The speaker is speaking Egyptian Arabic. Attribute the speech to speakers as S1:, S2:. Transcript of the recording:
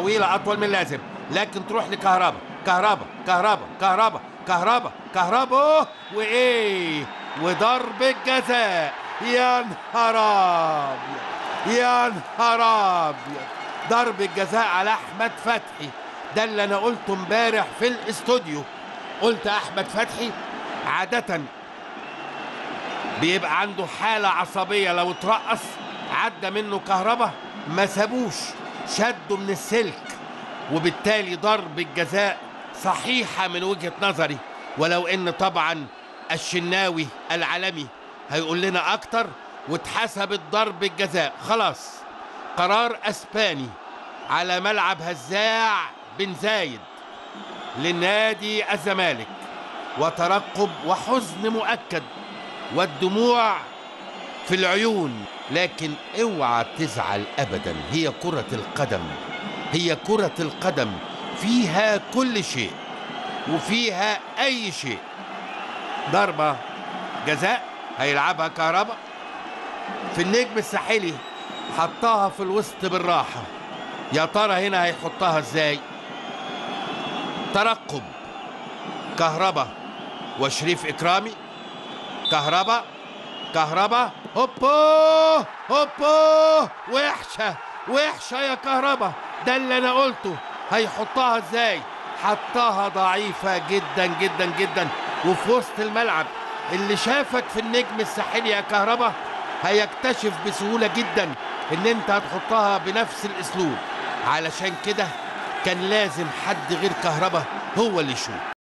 S1: طويله اطول من اللازم لكن تروح لكهربا كهربا كهربا كهربا كهربا كهربا وايه وضرب الجزاء يا نهار ابيض يا نهار ابيض ضرب الجزاء على احمد فتحي ده اللي انا قلته امبارح في الاستوديو قلت احمد فتحي عاده بيبقى عنده حاله عصبيه لو اترقص عدى منه كهربا ما سابوش شده من السلك وبالتالي ضرب الجزاء صحيحه من وجهه نظري ولو ان طبعا الشناوي العالمي هيقول لنا اكتر واتحسبت ضرب الجزاء خلاص قرار اسباني على ملعب هزاع بن زايد لنادي الزمالك وترقب وحزن مؤكد والدموع في العيون لكن اوعى تزعل ابدا هي كرة القدم هي كرة القدم فيها كل شيء وفيها اي شيء ضربة جزاء هيلعبها كهربا في النجم الساحلي حطها في الوسط بالراحة يا ترى هنا هيحطها ازاي ترقب كهربا وشريف اكرامي كهربا كهربا هوبو هوبو وحشه وحشه يا كهربا ده اللي انا قلته هيحطها ازاي حطها ضعيفه جدا جدا جدا وفي وسط الملعب اللي شافك في النجم الساحلي يا كهربا هيكتشف بسهوله جدا ان انت هتحطها بنفس الاسلوب علشان كده كان لازم حد غير كهربا هو اللي يشوف